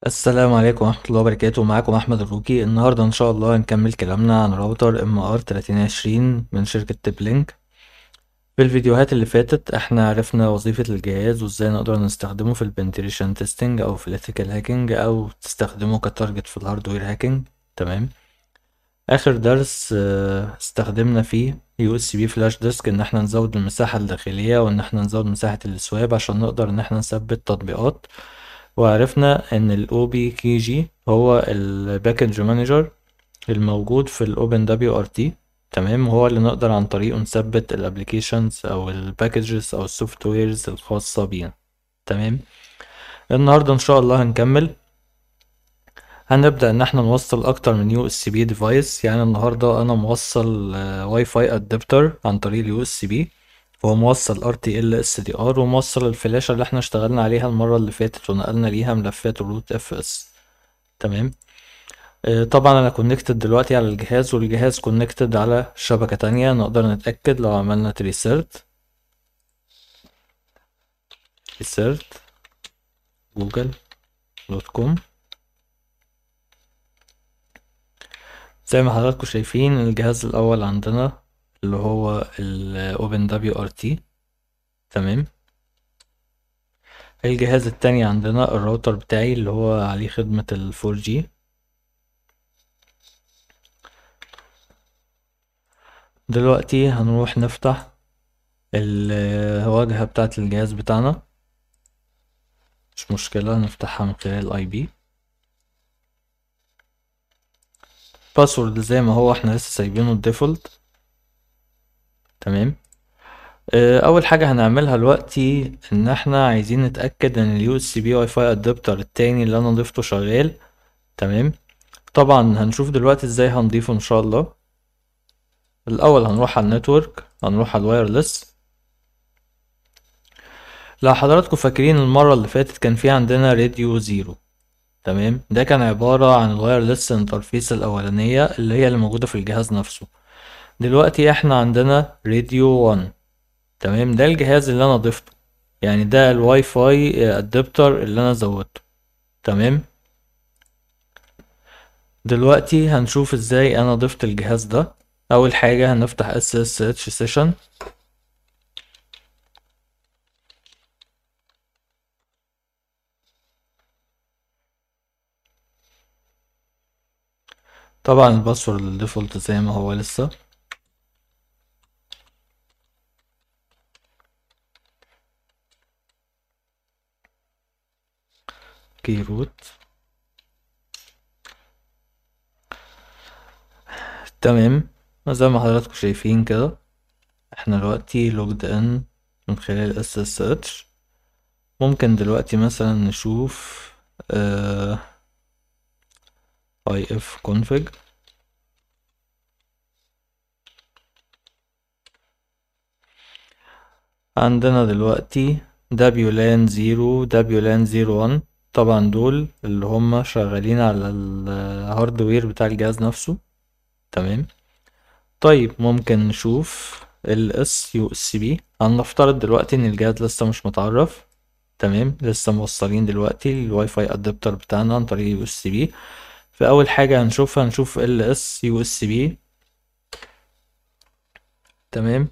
السلام عليكم ورحمة الله وبركاته معاكم أحمد الروكي النهاردة إن شاء الله هنكمل كلامنا عن راوتر ام ار 3020 من شركة تبلينك في الفيديوهات اللي فاتت احنا عرفنا وظيفة الجهاز وازاي نقدر نستخدمه في البنتريشن تيستنج أو في الاتيكال هاكينج أو تستخدمه كتارجت في الهاردوير هاكينج تمام آخر درس آه، استخدمنا فيه يو اس بي فلاش ديسك ان احنا نزود المساحة الداخلية وان احنا نزود مساحة السواب عشان نقدر ان احنا نثبت تطبيقات وعرفنا ان الاو بي كي جي هو الباكج مانجر الموجود في الاوبن دبليو ار تي تمام هو اللي نقدر عن طريقه نثبت الابليكيشنز او الباكجز او السوفت ويرز الخاصة بينا تمام النهاردة ان شاء الله هنكمل هنبدأ ان احنا نوصل اكتر من يو اس بي ديفايس يعني النهاردة انا موصل واي فاي ادابتر عن طريق اليو اس بي هو موصل ار تي ال اس دي ار وموصل الفلاشة اللي احنا اشتغلنا عليها المرة اللي فاتت ونقلنا ليها ملفات الروت اف اس تمام آه، طبعا انا كونكتد دلوقتي على الجهاز والجهاز كونكتد على شبكة تانية نقدر نتأكد لو عملنا تريسيرت ريسيرت جوجل دوت كوم زي ما حضراتكم شايفين الجهاز الأول عندنا اللي هو ال OpenWRT تمام الجهاز التاني عندنا الراوتر بتاعي اللي هو عليه خدمة ال 4G دلوقتي هنروح نفتح الواجهة بتاعة الجهاز بتاعنا مش مشكلة نفتحها من خلال اي بي باسورد زي ما هو احنا لسه سايبينه الديفولت تمام آه، اول حاجه هنعملها دلوقتي ان احنا عايزين نتاكد ان اليو اس بي واي فاي ادابتر التاني اللي انا ضفته شغال تمام طبعا هنشوف دلوقتي ازاي هنضيفه ان شاء الله الاول هنروح على النتورك هنروح على الوايرلس لو حضراتكم فاكرين المره اللي فاتت كان في عندنا راديو زيرو تمام ده كان عباره عن الوايرلس انترفيس الاولانيه اللي هي اللي موجوده في الجهاز نفسه دلوقتي احنا عندنا راديو 1 تمام ده الجهاز اللي انا ضفته يعني ده الواي فاي ادابتر اللي انا زودته تمام دلوقتي هنشوف ازاي انا ضفت الجهاز ده اول حاجة هنفتح اس اس اتش سيشن طبعا الباسورد الديفولت زي ما هو لسه كي روت تمام زي ما حضراتكم شايفين كده احنا دلوقتي لوجد ان من خلال اس اس اتش ممكن دلوقتي مثلا نشوف اي اف config عندنا دلوقتي WLAN 0 WLAN 01 طبعا دول اللي هم شغالين على الهاردوير بتاع الجهاز نفسه تمام طيب ممكن نشوف ال اس يو اس بي هنفترض دلوقتي ان الجهاز لسه مش متعرف تمام لسه موصلين دلوقتي الواي فاي ادابتر بتاعنا عن طريق يو اس بي فاول حاجه هنشوفها هنشوف ال اس يو اس بي تمام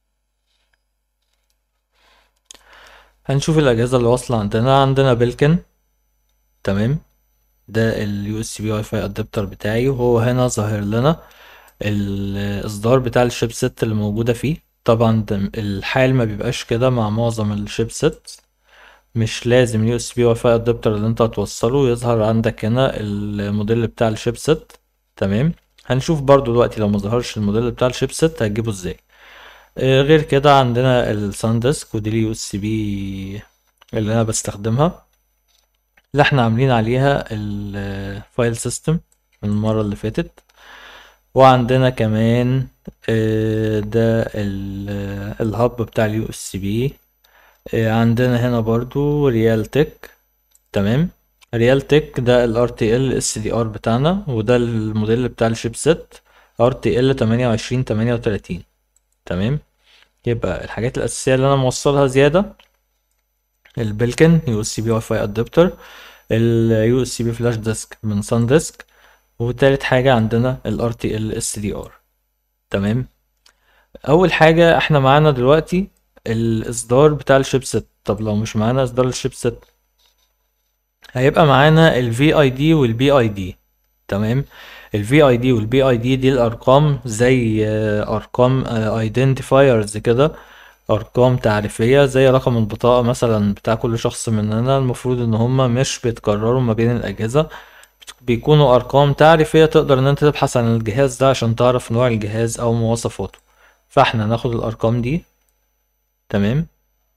هنشوف الاجهزه اللي واصله عندنا عندنا بلكن تمام ده اليو اس بي واي فاي ادابتر بتاعي وهو هنا ظاهر لنا الاصدار بتاع الشيب ست اللي موجوده فيه طبعا ده الحال ما بيبقاش كده مع معظم الشيب ست مش لازم اليو اس بي واي فاي ادابتر اللي انت هتوصله يظهر عندك هنا الموديل بتاع الشيب ست تمام هنشوف برضو دلوقتي لو ما ظهرش الموديل بتاع الشيب ست هتجيبه ازاي آه، غير كده عندنا الساندسك ودي اليو اس بي اللي انا بستخدمها اللي احنا عاملين عليها الفايل سيستم من المرة اللي فاتت وعندنا كمان آه، ده ال- الهب بتاع اليو اس بي عندنا هنا برضو ريال تك تمام ريال تك ده ال RTL SDR بتاعنا وده الموديل بتاع الشيب ست RTL تمانية وعشرين تمانية وتلاتين تمام يبقى الحاجات الأساسية اللي أنا موصلها زيادة البلكن يو اس بي واي فاي ادابتر ال USB فلاش ديسك من سان ديسك وتالت حاجة عندنا ال RTL SDR تمام اول حاجة احنا معانا دلوقتي الاصدار بتاع الشيبسيت طب لو مش معانا اصدار الشيبسيت هيبقى معانا ال VID وال BID تمام ال VID وال BID دي الارقام زي آه، ارقام آه، identifiers كده ارقام تعريفية زي رقم البطاقة مثلا بتاع كل شخص مننا المفروض ان هما مش بيتكرروا ما بين الاجهزة بيكونوا ارقام تعريفية تقدر ان انت تبحث عن الجهاز ده عشان تعرف نوع الجهاز او مواصفاته فاحنا ناخد الارقام دي تمام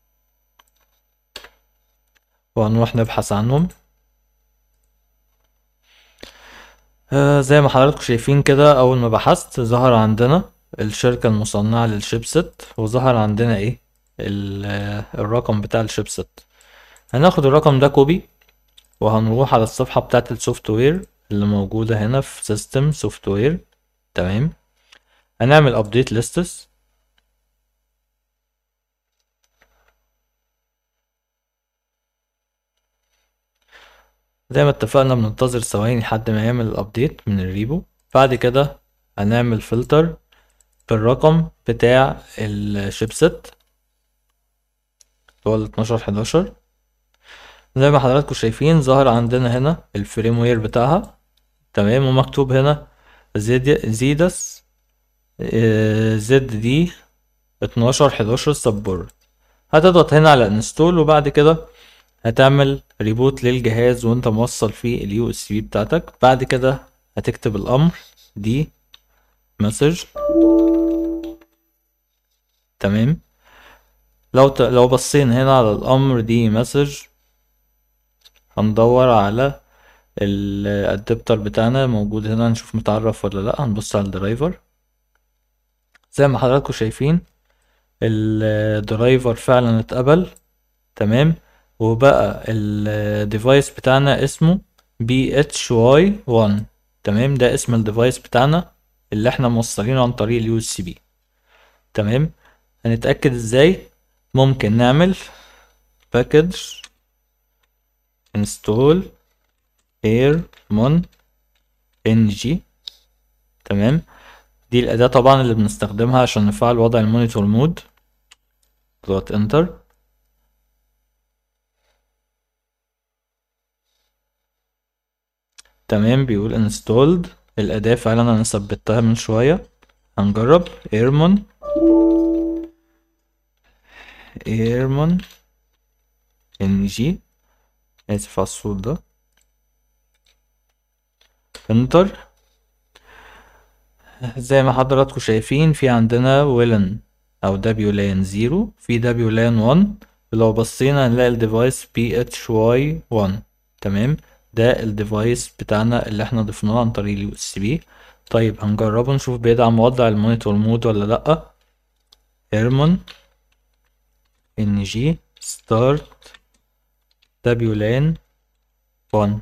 وهنروح نبحث عنهم آه زي ما حضراتكم شايفين كده اول ما بحثت ظهر عندنا الشركة المصنعة للشيبسيت وظهر عندنا ايه ال- آه، الرقم بتاع الشيبسيت هناخد الرقم ده كوبي وهنروح على الصفحة بتاعة السوفت وير اللي موجودة هنا في سيستم سوفت وير تمام هنعمل ابديت ليستس زي ما اتفقنا بننتظر ثواني لحد ما يعمل الابديت من الريبو بعد كده هنعمل فلتر بالرقم بتاع الشيبسيت هو ال 12 11 زي ما حضراتكم شايفين ظهر عندنا هنا الفريم وير بتاعها تمام ومكتوب هنا زد زيدس آه، زد دي 12 11 سبورت هتضغط هنا على انستول وبعد كده هتعمل ريبوت للجهاز وانت موصل فيه اليو اس بي بتاعتك بعد كده هتكتب الامر دي مسج تمام لو ت... لو بصينا هنا على الامر دي مسج هندور على الادابتر بتاعنا موجود هنا نشوف متعرف ولا لا هنبص على الدرايفر زي ما حضراتكم شايفين الدرايفر فعلا اتقبل تمام وبقى الديفايس بتاعنا اسمه بي اتش واي 1 تمام ده اسم الديفايس بتاعنا اللي احنا موصلينه عن طريق اليو اس بي تمام هنتأكد ازاي ممكن نعمل باكج انستول airmon ng تمام دي الأداة طبعا اللي بنستخدمها عشان نفعل وضع المونيتور مود اضغط انتر تمام بيقول installed الأداة فعلا أنا ثبتها من شوية هنجرب airmon airmon ng آسف على الصوت ده انتر زي ما حضراتكم شايفين في عندنا ويلن او دبليو لان زيرو في دبليو لان 1 لو بصينا هنلاقي الديفايس بي اتش واي 1 تمام ده الديفايس بتاعنا اللي احنا ضفناه عن طريق اليو اس بي طيب هنجربه نشوف بيدعم وضع المونيتور مود ولا لا ايرمون ان جي ستارت دبليو لان 1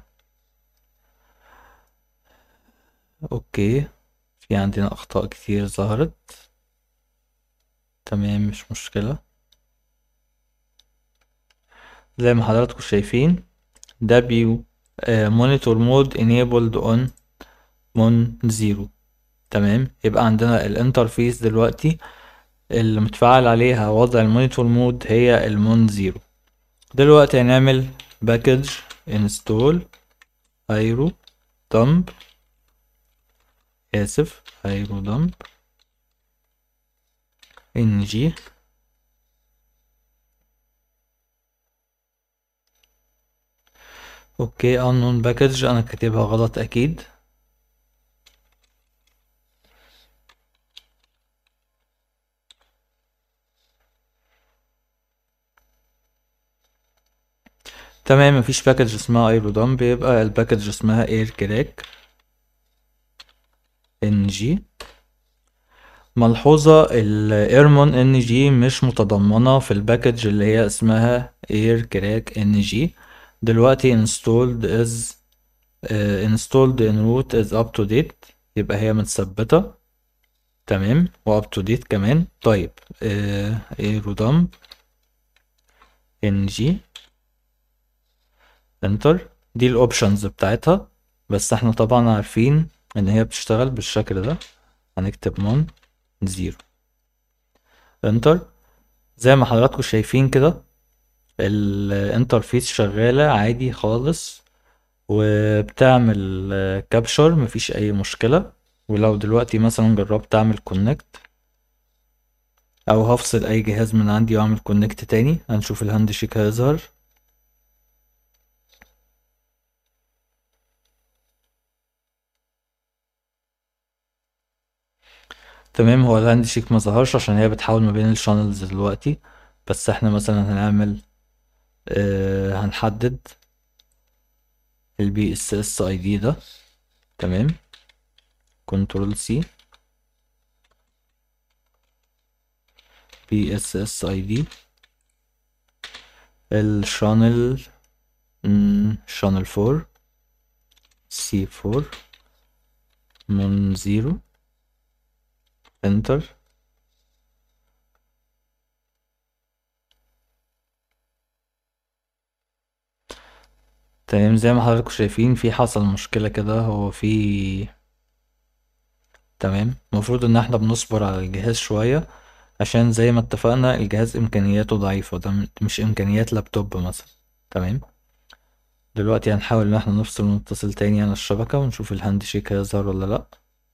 اوكي في عندنا اخطاء كتير ظهرت تمام مش مشكلة زي ما حضراتكم شايفين W مونيتور مود enabled on mon 0 تمام يبقى عندنا الانترفيس دلوقتي اللي متفعل عليها وضع المونيتور مود هي المون 0 دلوقتي هنعمل باكج انستول ايرو دمب آسف ايرو دمب ان جي اوكي unknown باكج انا كاتبها غلط اكيد تمام مفيش باكج اسمها ايرو دمب يبقى الباكج اسمها اير كراك ان جي ملحوظة الايرمون ان جي مش متضمنة في الباكج اللي هي اسمها اير كراك ان جي دلوقتي installed is uh, installed en root is up to date يبقى هي متثبتة تمام و up to date كمان طيب ايرو دمب ان جي انتر دي الاوبشنز بتاعتها بس احنا طبعا عارفين ان هي بتشتغل بالشكل ده هنكتب مون زيرو انتر زي ما حضراتكم شايفين كده الانترفيس شغالة عادي خالص وبتعمل كابشر مفيش اي مشكلة ولو دلوقتي مثلا جربت اعمل كونكت او هفصل اي جهاز من عندي واعمل كونكت تاني هنشوف الهاند شيك هيظهر تمام هو الهاند شيك ما ظهرش عشان هي بتحاول ما بين الشانلز دلوقتي بس احنا مثلا هنعمل آه هنحدد البي اس اس اي دي ده تمام كنترول سي بي اس اس اي دي الشانل شانل فور سي فور من زيرو انتر تمام زي ما حضراتكم شايفين في حصل مشكلة كده هو في تمام المفروض ان احنا بنصبر على الجهاز شوية عشان زي ما اتفقنا الجهاز امكانياته ضعيفة ده مش امكانيات لابتوب مثلا تمام دلوقتي هنحاول ان احنا نفصل ونتصل تاني على الشبكة ونشوف الهاند شيك هيظهر ولا لأ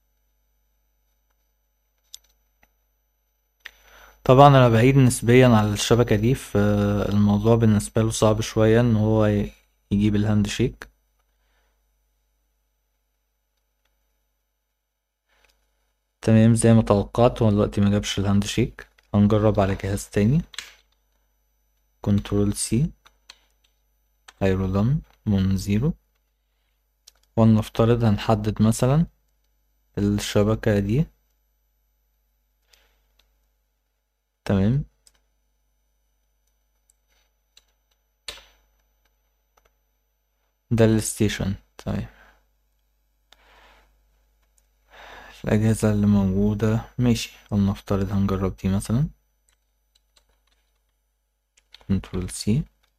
طبعا انا بعيد نسبيا على الشبكة دي فالموضوع بالنسبة له صعب شوية ان هو يجيب الهاند شيك تمام زي ما توقعت هو دلوقتي مجابش الهاند شيك هنجرب على جهاز تاني كنترول سي هيرولم من زيرو ولنفترض هنحدد مثلا الشبكة دي تمام ده الستيشن طيب الأجهزة اللي موجودة ماشي ولنفترض هنجرب دي مثلا كنترول سي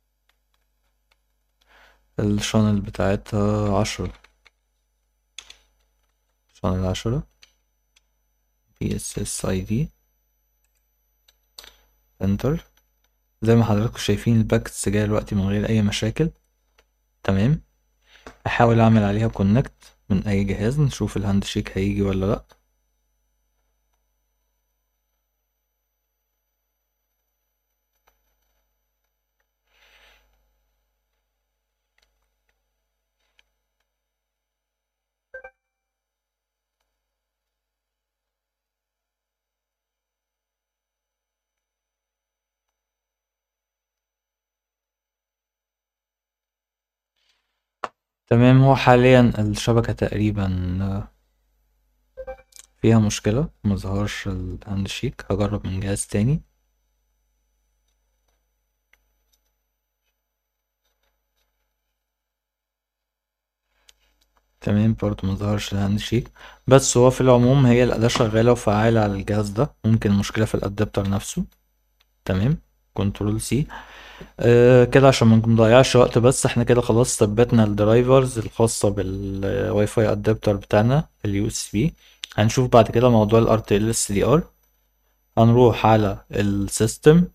الشانل بتاعتها عشرة شانل عشرة بي اس اس اي دي انتر زي ما حضراتكم شايفين الباكتس جاية دلوقتي من غير اي مشاكل تمام احاول اعمل عليها كونكت من اي جهاز نشوف الهاند شيك هيجي ولا لا تمام هو حاليا الشبكة تقريبا فيها مشكلة مظهرش الهاند شيك هجرب من جهاز تاني تمام برضه مظهرش الهاند شيك بس هو في العموم هي الأداة شغالة وفعالة على الجهاز ده ممكن المشكلة في الأدابتر نفسه تمام كنترول سي آه كده عشان ما نضيعش وقت بس احنا كده خلاص ثبتنا الدرايفرز الخاصة بالواي فاي ادابتر بتاعنا اليو اس بي هنشوف بعد كده موضوع الار تي ال اس دي ار هنروح على السيستم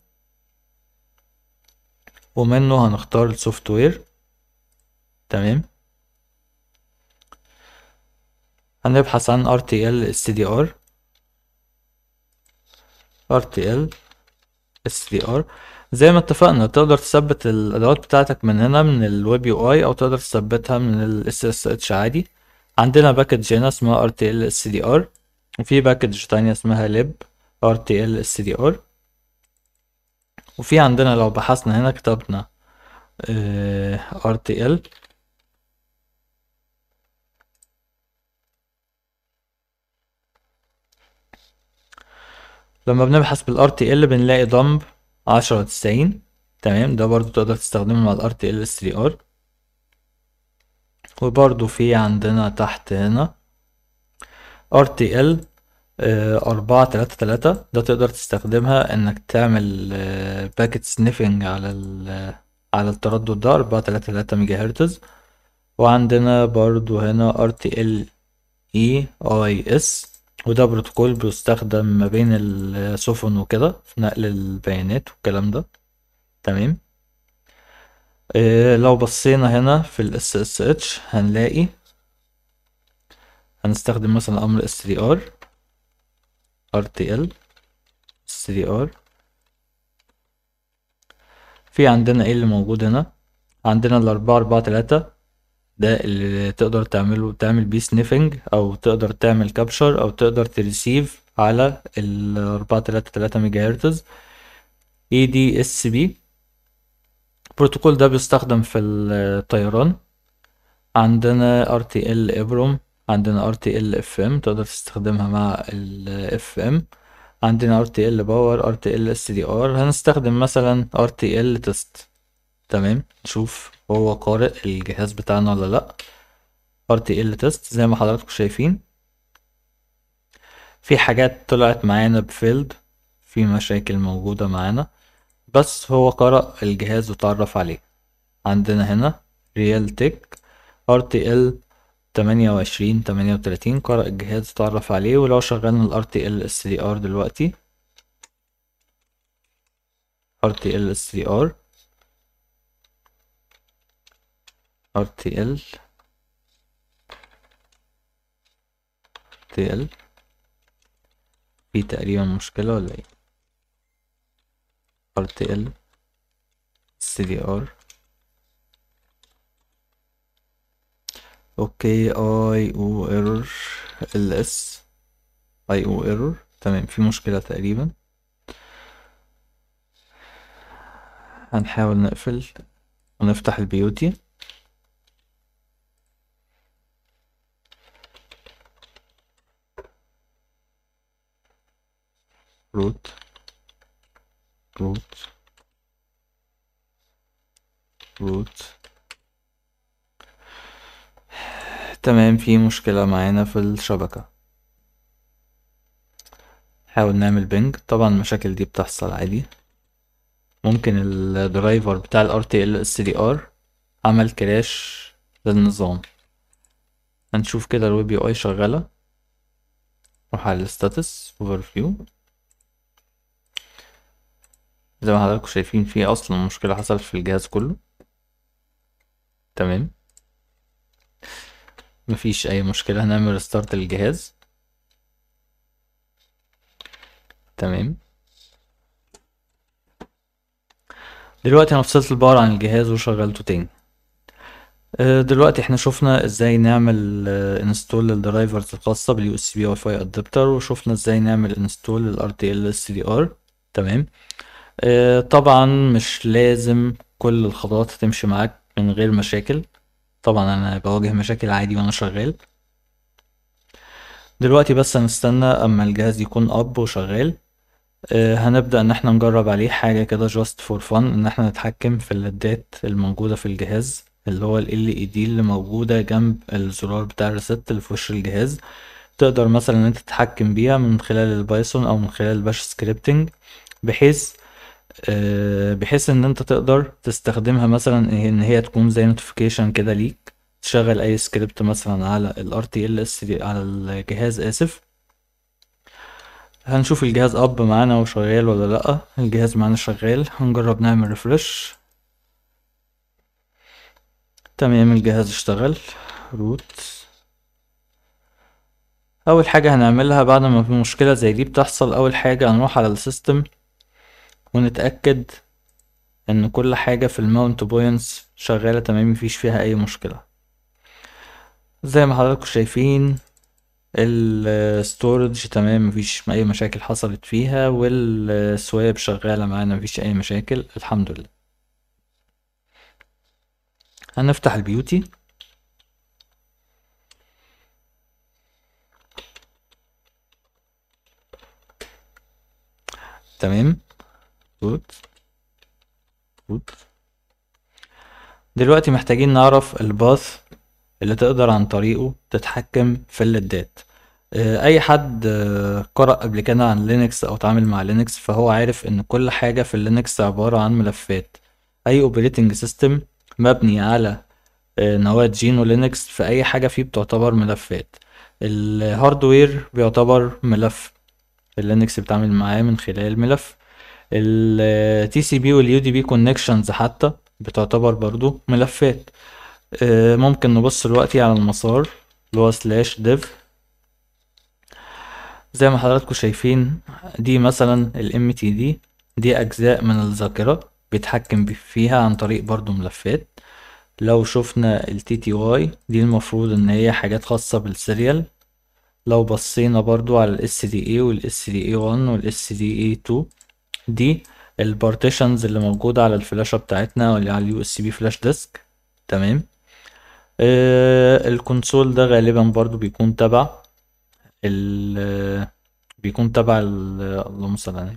ومنه هنختار السوفت وير تمام هنبحث عن RTL SDR RTL SDR زي ما اتفقنا تقدر تثبت الادوات بتاعتك من هنا من الويب يو اي او تقدر تثبتها من الاس اس اتش عادي عندنا باكج هنا اسمها RTL SDR وفي باكج تانية اسمها lib RTL SDR وفي عندنا لو بحثنا هنا كتبنا اه RTL لما بنبحث بالار تي ال بنلاقي دمب عشرة تسعين تمام ده برضو تقدر تستخدمه مع الار تي ال 3 ار وبرضو في عندنا تحت هنا ار تي ال أربعة تلاتة تلاتة ده تقدر تستخدمها انك تعمل باكت سنيفنج على على التردد ده أربعة تلاتة تلاتة ميجا هرتز وعندنا برضو هنا RTLEIS وده بروتوكول بيستخدم ما بين السفن وكده في نقل البيانات والكلام ده تمام إيه لو بصينا هنا في ال SSH هنلاقي هنستخدم مثلا امر str RTL str في عندنا ايه اللي موجود هنا عندنا الاربعة اربعة تلاتة ده اللي تقدر تعمله تعمل بيه سنيفنج او تقدر تعمل كابشر او تقدر تريسيف على الاربعة تلاتة تلاتة ميجا هرتز اي دي اس بي البروتوكول ده بيستخدم في الطيران عندنا ار تي ال ابروم عندنا ار تي ال اف ام تقدر تستخدمها مع الاف ام عندنا ار تي ال باور ار تي ال اس دي ار هنستخدم مثلا ار تي ال تيست تمام نشوف هو قارئ الجهاز بتاعنا ولا لا ار تي ال تيست زي ما حضراتكم شايفين في حاجات طلعت معانا بفيلد في مشاكل موجودة معانا بس هو قرأ الجهاز وتعرف عليه عندنا هنا ريال تك ار تي ال تمانية وعشرين تمانية وتلاتين قرأ الجهاز وتعرف عليه ولو شغلنا ال RTL SDR دلوقتي RTL SDR RTL RTL في تقريبا مشكلة ولا ايه RTL SDR اوكي اي او ايرور ال اس اي او ايرور تمام في مشكلة تقريبا هنحاول نقفل ونفتح البيوتي روت روت روت تمام في مشكلة معانا في الشبكة حاول نعمل بنج طبعا المشاكل دي بتحصل عادي ممكن الدرايفر بتاع ال RTL SDR عمل كراش للنظام هنشوف كده الويب يو اي شغالة نروح على الستاتس اوفر فيو زي ما حضراتكم شايفين في اصلا مشكلة حصلت في الجهاز كله تمام مفيش اي مشكلة هنعمل ريستارت للجهاز تمام دلوقتي انا فصلت الباور عن الجهاز وشغلته تاني آه، دلوقتي احنا شفنا ازاي نعمل انستول للدرايفرز الخاصة باليو اس بي واي فاي ادابتر وشفنا ازاي نعمل انستول للار تي ال اس دي ار تمام آه، طبعا مش لازم كل الخطوات تمشي معاك من غير مشاكل طبعا انا بواجه مشاكل عادي وانا شغال دلوقتي بس هنستنى اما الجهاز يكون اب وشغال آه، هنبدأ ان احنا نجرب عليه حاجة كده just for fun ان احنا نتحكم في الليدات الموجودة في الجهاز اللي هو ال LED اللي موجودة جنب الزرار بتاع الريست اللي في وش الجهاز تقدر مثلا ان انت تتحكم بيها من خلال البايثون او من خلال الباش سكريبتنج بحيث آه، بحيث ان انت تقدر تستخدمها مثلا ان هي تكون زي نوتيفيكيشن كده ليك تشغل اي سكريبت مثلا على ال RTLS على الجهاز اسف هنشوف الجهاز اب معانا وشغال ولا لا الجهاز معانا شغال هنجرب نعمل ريفرش تمام الجهاز اشتغل روت اول حاجة هنعملها بعد ما في مشكلة زي دي بتحصل اول حاجة هنروح على السيستم ونتأكد ان كل حاجة في الماونت بوينتس شغالة تمام مفيش فيها اي مشكلة زي ما حضراتكم شايفين الستورج تمام مفيش اي مشاكل حصلت فيها والسواب شغالة معانا مفيش اي مشاكل الحمد لله هنفتح البيوتي تمام جود جود دلوقتي محتاجين نعرف الباث اللي تقدر عن طريقه تتحكم في الليدات آه، اي حد آه، قرأ قبل كده عن لينكس او اتعامل مع لينكس فهو عارف ان كل حاجة في اللينكس عبارة عن ملفات اي اوبريتنج سيستم مبني على آه، نواة جينو لينكس في اي حاجة فيه بتعتبر ملفات الهاردوير بيعتبر ملف اللينكس بتعمل معاه من خلال ملف التي سي بي واليو دي بي كونكشنز حتى بتعتبر برضو ملفات آه، ممكن نبص دلوقتي على المسار اللي هو سلاش ديف زي ما حضراتكم شايفين دي مثلا الام تي دي دي اجزاء من الذاكرة بيتحكم فيها عن طريق برضو ملفات لو شفنا ال TTY دي المفروض ان هي حاجات خاصة بالسيريال لو بصينا برضو على ال SDA وال SDA1 وال SDA2 دي البارتيشنز اللي موجودة على الفلاشة بتاعتنا واللي على اليو اس بي فلاش ديسك تمام آه الكونسول ده غالبا برضو بيكون تبع ال بيكون تبع ال اللهم صل على النبي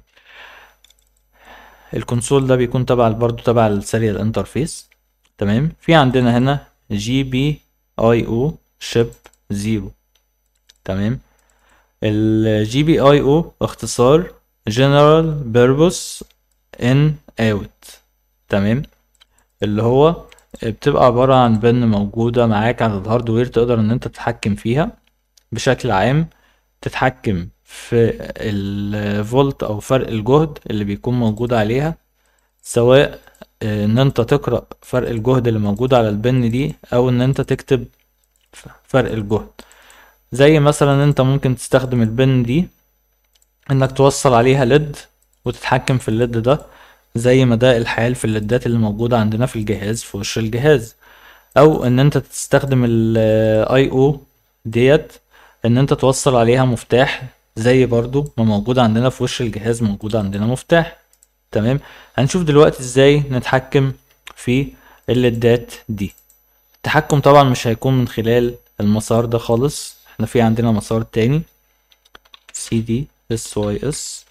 الكونسول ده بيكون تبع برضو تبع السيريال انترفيس تمام في عندنا هنا جي بي اي او شيب زيرو تمام الجي بي اي او اختصار جنرال بيربوس ان اوت تمام اللي هو بتبقى عبارة عن بن موجودة معاك على الهاردوير تقدر ان انت تتحكم فيها بشكل عام تتحكم في الفولت او فرق الجهد اللي بيكون موجود عليها سواء ان انت تقرأ فرق الجهد اللي موجود على البن دي او ان انت تكتب فرق الجهد زي مثلا انت ممكن تستخدم البن دي انك توصل عليها ليد وتتحكم في الليد ده زي ما ده الحال في الليدات اللي موجودة عندنا في الجهاز في وش الجهاز او ان انت تستخدم الاي او ديت ان انت توصل عليها مفتاح زي برضو ما موجود عندنا في وش الجهاز موجود عندنا مفتاح تمام هنشوف دلوقتي ازاي نتحكم في الليدات دي التحكم طبعا مش هيكون من خلال المسار ده خالص احنا في عندنا مسار تاني سي دي اس واي اس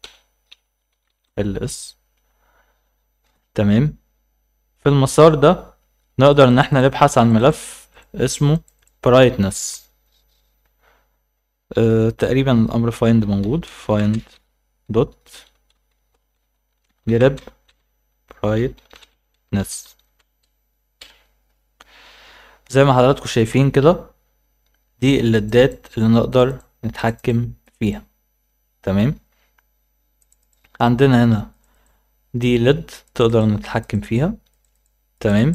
ال اس تمام في المسار ده نقدر ان احنا نبحث عن ملف اسمه brightness اه تقريبا الامر find موجود find dot grab brightness زي ما حضراتكم شايفين كده دي الليدات اللي نقدر نتحكم فيها تمام عندنا هنا دي ليد تقدر نتحكم فيها تمام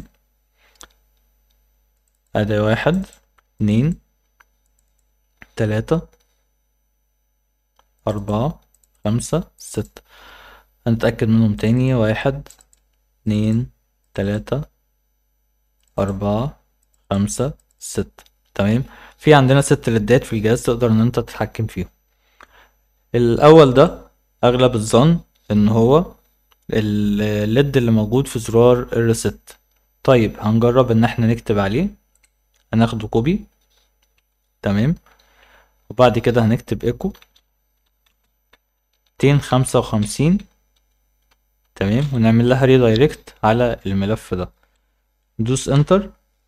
ادي واحد اتنين تلاتة اربعة خمسة ستة هنتأكد منهم تاني واحد اتنين تلاتة اربعة خمسة ستة تمام في عندنا ست ليدات في الجهاز تقدر ان انت تتحكم فيهم الاول ده اغلب الظن ان هو الليد اللي موجود في زرار الريست طيب هنجرب ان احنا نكتب عليه هناخده كوبي تمام وبعد كده هنكتب ايكو ميتين خمسة وخمسين تمام ونعمل لها ريدايركت على الملف ده دوس انتر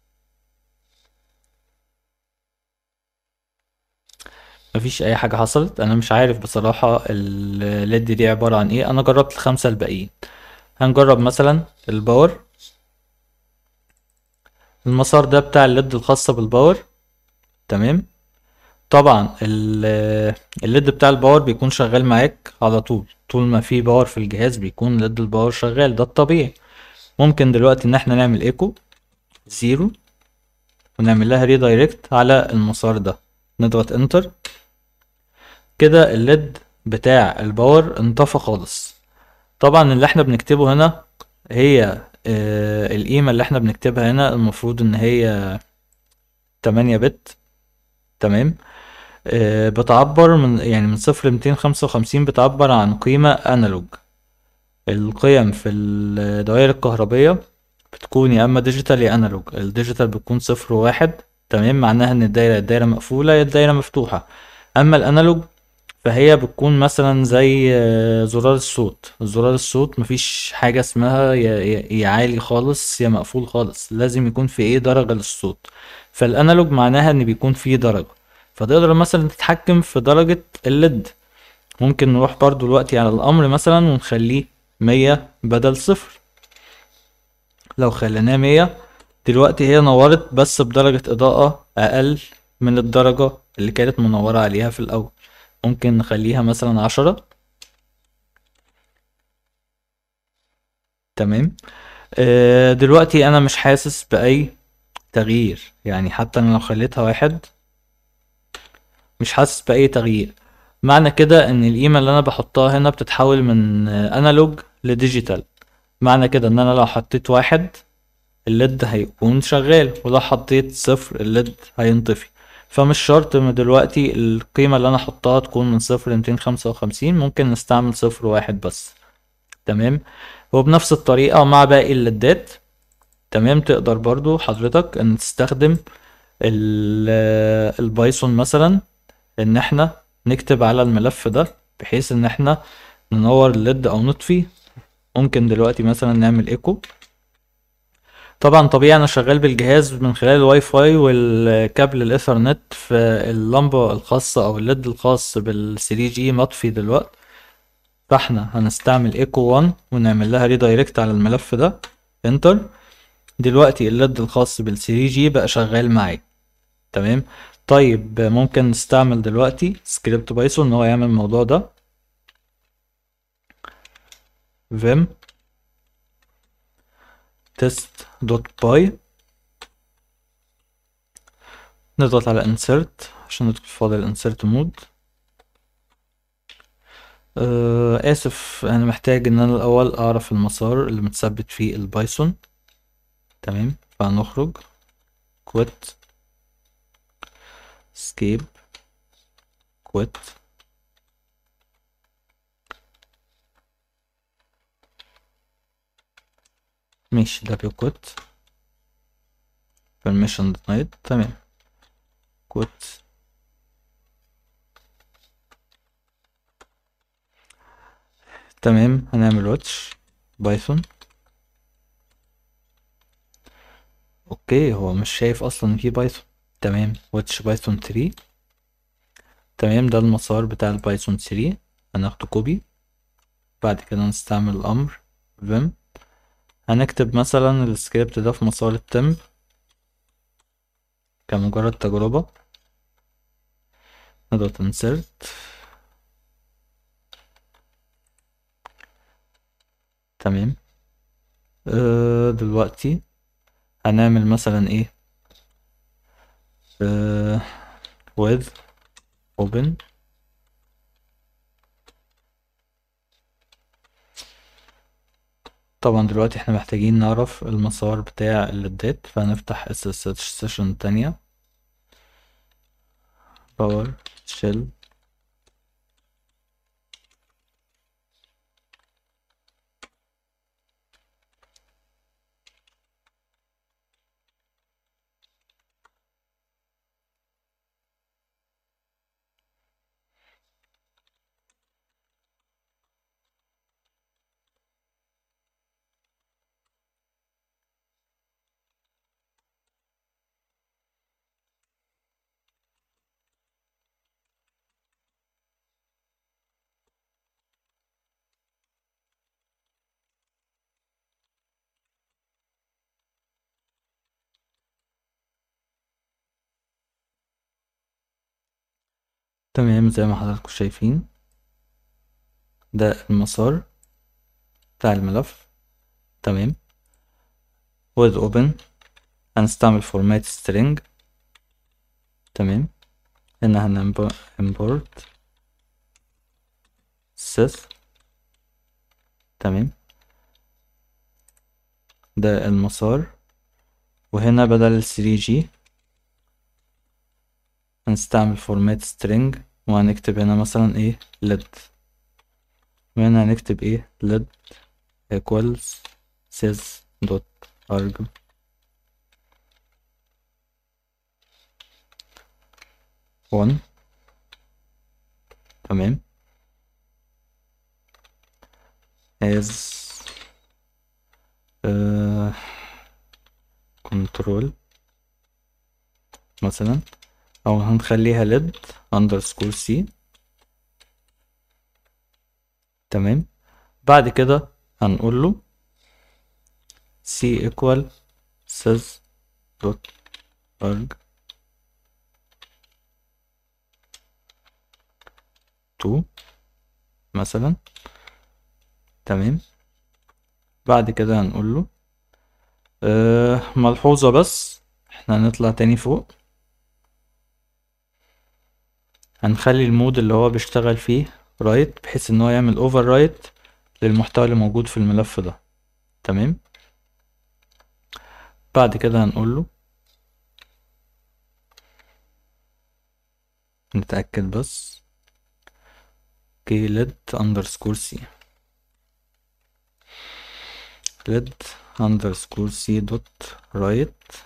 مفيش اي حاجة حصلت انا مش عارف بصراحة الليد دي عبارة عن ايه انا جربت الخمسة الباقيين هنجرب مثلا الباور المسار ده بتاع الليد الخاصة بالباور تمام طبعا الليد بتاع الباور بيكون شغال معاك على طول طول ما في باور في الجهاز بيكون ليد الباور شغال ده الطبيعي ممكن دلوقتي ان احنا نعمل ايكو زيرو ونعمل لها ريدايركت على المسار ده نضغط انتر كده الليد بتاع الباور انطفى خالص طبعا اللي احنا بنكتبه هنا هي آه القيمة اللي احنا بنكتبها هنا المفروض ان هي تمانية بت تمام آه بتعبر من يعني من صفر لميتين خمسة وخمسين بتعبر عن قيمة انالوج القيم في الدوائر الكهربية بتكون يا اما ديجيتال يا انالوج الديجيتال بتكون صفر وواحد تمام معناها ان الدايرة الدايرة مقفولة يا الدايرة مفتوحة اما الانالوج فهي بتكون مثلا زي زرار الصوت زرار الصوت مفيش حاجة اسمها يا, يا عالي خالص يا مقفول خالص لازم يكون في ايه درجة للصوت فالانالوج معناها ان بيكون فيه درجة فتقدر مثلا تتحكم في درجة الليد ممكن نروح برضو دلوقتي على الامر مثلا ونخليه مية بدل صفر لو خليناه مية دلوقتي هي نورت بس بدرجة اضاءة اقل من الدرجة اللي كانت منورة عليها في الاول ممكن نخليها مثلا عشرة تمام آه، دلوقتي انا مش حاسس باي تغيير يعني حتى انا لو خليتها واحد مش حاسس باي تغيير معنى كده ان القيمة اللي انا بحطها هنا بتتحول من انالوج لديجيتال معنى كده ان انا لو حطيت واحد الليد هيكون شغال ولو حطيت صفر الليد هينطفي فمش شرط من دلوقتي القيمة اللي انا احطها تكون من صفر لميتين خمسة وخمسين ممكن نستعمل صفر واحد بس تمام وبنفس الطريقة مع باقي الليدات تمام تقدر برضو حضرتك ان تستخدم ال- البايثون مثلا ان احنا نكتب على الملف ده بحيث ان احنا ننور الليد او نطفي ممكن دلوقتي مثلا نعمل ايكو طبعا طبيعي انا شغال بالجهاز من خلال الواي فاي والكابل الايثرنت في اللمبة الخاصة او الليد الخاص بال 3 جي مطفي دلوقتي فاحنا هنستعمل ايكو 1 ونعمل لها ريدايركت على الملف ده انتر دلوقتي الليد الخاص بال 3 جي بقى شغال معايا تمام طيب ممكن نستعمل دلوقتي سكريبت بايثون ان هو يعمل الموضوع ده vim test.py نضغط على insert عشان ندخل في وضع insert مود آه اسف انا محتاج ان انا الاول اعرف المسار اللي متثبت فيه البايثون تمام فهنخرج quit escape quit ماشي ده quit permission denied تمام quit تمام هنعمل واتش بايثون اوكي هو مش شايف اصلا ان في بايثون تمام واتش بايثون 3 تمام ده المسار بتاع البايثون 3 هناخده كوبي بعد كده نستعمل الامر vim هنكتب مثلا السكريبت ده في مسار التمب كمجرد تجربة نضغط insert تمام أه دلوقتي هنعمل مثلا ايه أه with open طبعا دلوقتي احنا محتاجين نعرف المسار بتاع الليدات فهنفتح السيشن التانية باور شيل تمام زي ما حضراتكم شايفين ده المسار بتاع الملف تمام with open هنستعمل format string تمام هنا هن import sys تمام ده المسار وهنا بدل ال 3G هنستعمل format string وهنكتب هنا مثلا ايه led وهنا هنكتب ايه led equals sys dot arg one تمام as uh, control مثلا او هنخليها led underscore c تمام بعد كده هنقول له c equal sys دوت arg تو مثلا تمام بعد كده هنقول له أه ملحوظة بس احنا هنطلع تاني فوق هنخلي المود اللي هو بيشتغل فيه رايت بحيث ان هو يعمل اوفر رايت للمحتوى اللي موجود في الملف ده تمام بعد كده هنقول له نتأكد بس اوكي let underscore c let underscore c dot write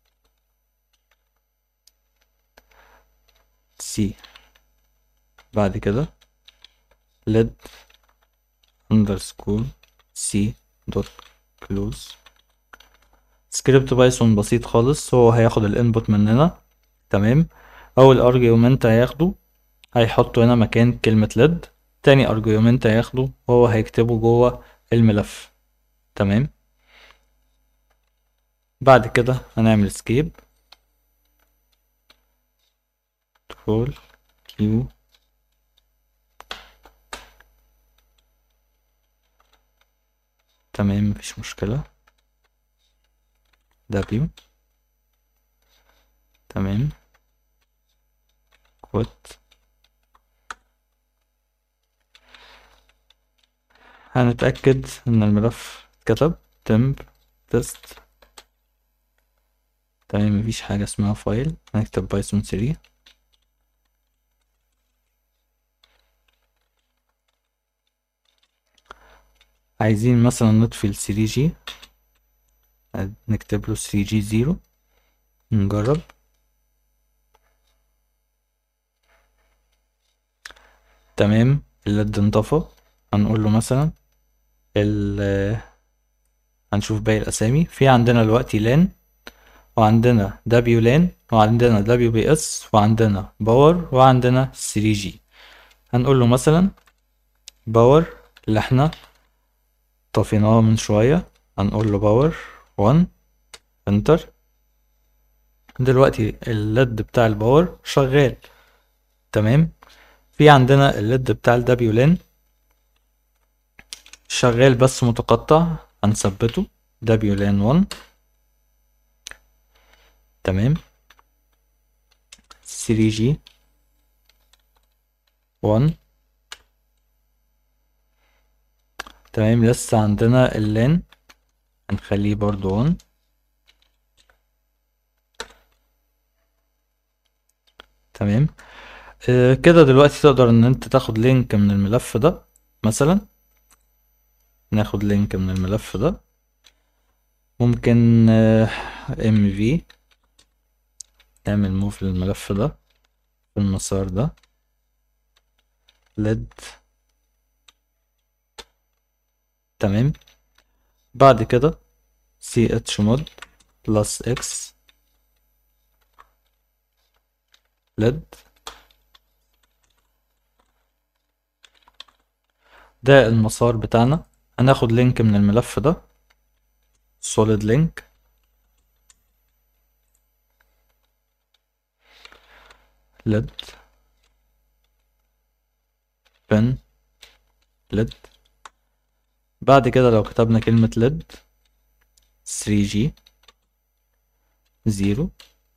c بعد كده let underscore c dot close سكريبت بايثون بسيط خالص هو هياخد الانبوت مننا تمام اول ارجيومنت هياخده هيحطه هنا مكان كلمة ليد تاني ارجيومنت هياخده هو هيكتبه جوه الملف تمام بعد كده هنعمل سكيب control q تمام مفيش مشكلة w تمام quote هنتأكد ان الملف اتكتب temp test تمام مفيش حاجة اسمها فايل هنكتب بايثون 3 عايزين مثلا نطفي ال 3G نكتب له 3G 0 نجرب تمام الليد انطفى هنقول له مثلا ال هنشوف باقي الاسامي في عندنا دلوقتي لان وعندنا دبليو لان وعندنا دبليو بي اس وعندنا باور وعندنا 3G هنقول له مثلا باور اللي احنا طفيناه من شوية هنقول له باور 1 انتر دلوقتي الليد بتاع الباور شغال تمام في عندنا الليد بتاع الدبليو لين شغال بس متقطع هنثبته دبليو لين 1 تمام 3G 1 تمام لسه عندنا اللين هنخليه برضو اون تمام آه كده دلوقتي تقدر ان انت تاخد لينك من الملف ده مثلا ناخد لينك من الملف ده ممكن ام في نعمل موف للملف ده في المسار ده led تمام بعد كده chmod plus x led ده المسار بتاعنا هناخد لينك من الملف ده solid link led pen led بعد كده لو كتبنا كلمة led 3G 0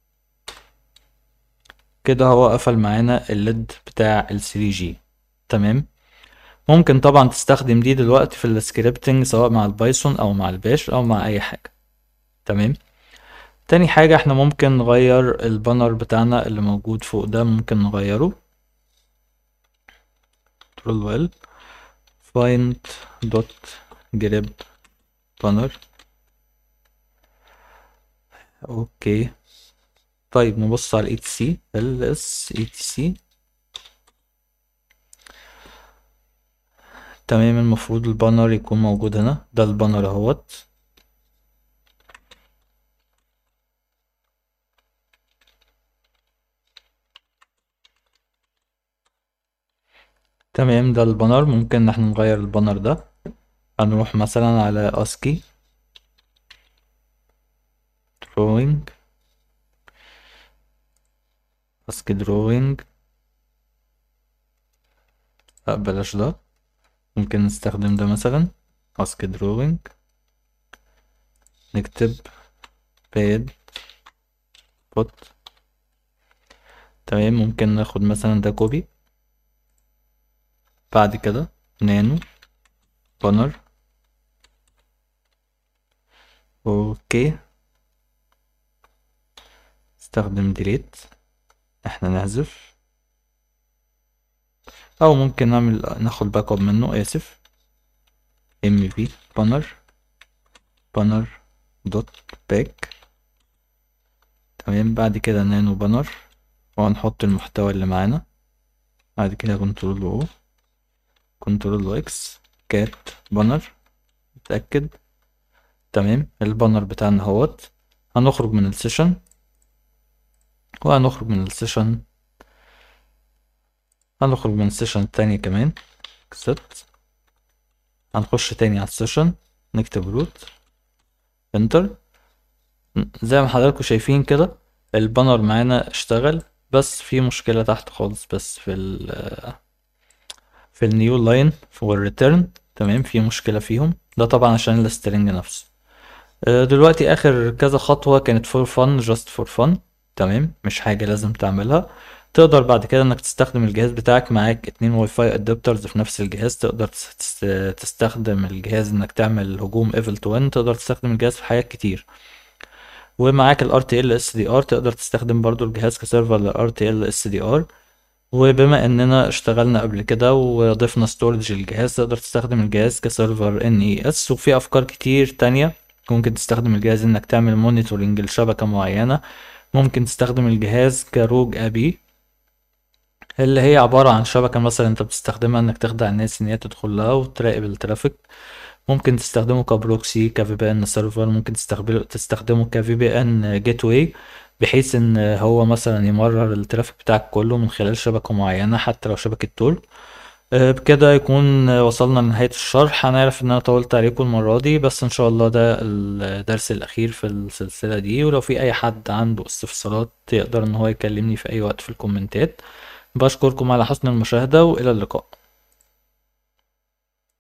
كده هو قفل معانا الليد بتاع ال 3G تمام ممكن طبعا تستخدم دي دلوقتي في السكريبتنج سواء مع البايثون او مع الباش او مع اي حاجة تمام تاني حاجة احنا ممكن نغير البانر بتاعنا اللي موجود فوق ده ممكن نغيره control well find dot grab banner اوكي طيب نبص على ال etc ls etc تمام المفروض البانر يكون موجود هنا ده البانر اهوت تمام ده البانر ممكن ان احنا نغير البانر ده هنروح مثلا على اسكي drawing اسك دروينج لا بلاش ده ممكن نستخدم ده مثلا اسك دروينج نكتب باد بوت تمام ممكن ناخد مثلا ده كوبي بعد كده نانو بانر اوكي استخدم ديليت احنا نحذف او ممكن نعمل ناخد باك اب منه اسف ام في بانر بانر دوت باك تمام بعد كده نانو بانر وهنحط المحتوى اللي معانا بعد كده كنترول او كنترول اكس كات بانر اتاكد تمام البانر بتاعنا اهوت هنخرج من السيشن وهنخرج من السيشن هنخرج من السيشن التانية كمان اكسبت هنخش تاني على السيشن نكتب روت انتر زي ما حضراتكم شايفين كده البانر معانا اشتغل بس في مشكلة تحت خالص بس في ال في النيو لاين والريتيرن تمام في مشكلة فيهم ده طبعا عشان السترنج نفسه آه، دلوقتي اخر كذا خطوة كانت فور فن جاست فور فن تمام مش حاجة لازم تعملها تقدر بعد كده انك تستخدم الجهاز بتاعك معاك اتنين واي فاي ادابترز في نفس الجهاز تقدر تس- تس- تستخدم الجهاز انك تعمل هجوم ايفل تو وين تقدر تستخدم الجهاز في حاجات كتير ومعاك ال RTL SDR تقدر تستخدم برضو الجهاز كسيرفر لل RTL SDR وبما اننا اشتغلنا قبل كده وضفنا ستورج للجهاز تقدر تستخدم الجهاز كسيرفر NES وفي افكار كتير تانية ممكن تستخدم الجهاز انك تعمل مونيتورنج لشبكة معينة ممكن تستخدم الجهاز كروج ابي اللي هي عبارة عن شبكة مثلا انت بتستخدمها انك تخدع الناس ان هي تدخل لها وتراقب الترافيك ممكن تستخدمه كبروكسي كفي بي ان سيرفر ممكن تستخدمه تستخدمه كفي بي ان جيت واي بحيث ان هو مثلا يمرر الترافيك بتاعك كله من خلال شبكة معينة حتى لو شبكة تول آه، بكده يكون وصلنا لنهاية الشرح أنا عارف إن أنا طولت عليكم المرة دي بس إن شاء الله ده الدرس الأخير في السلسلة دي ولو في أي حد عنده استفسارات يقدر إن هو يكلمني في أي وقت في الكومنتات بشكركم على حسن المشاهدة وإلى اللقاء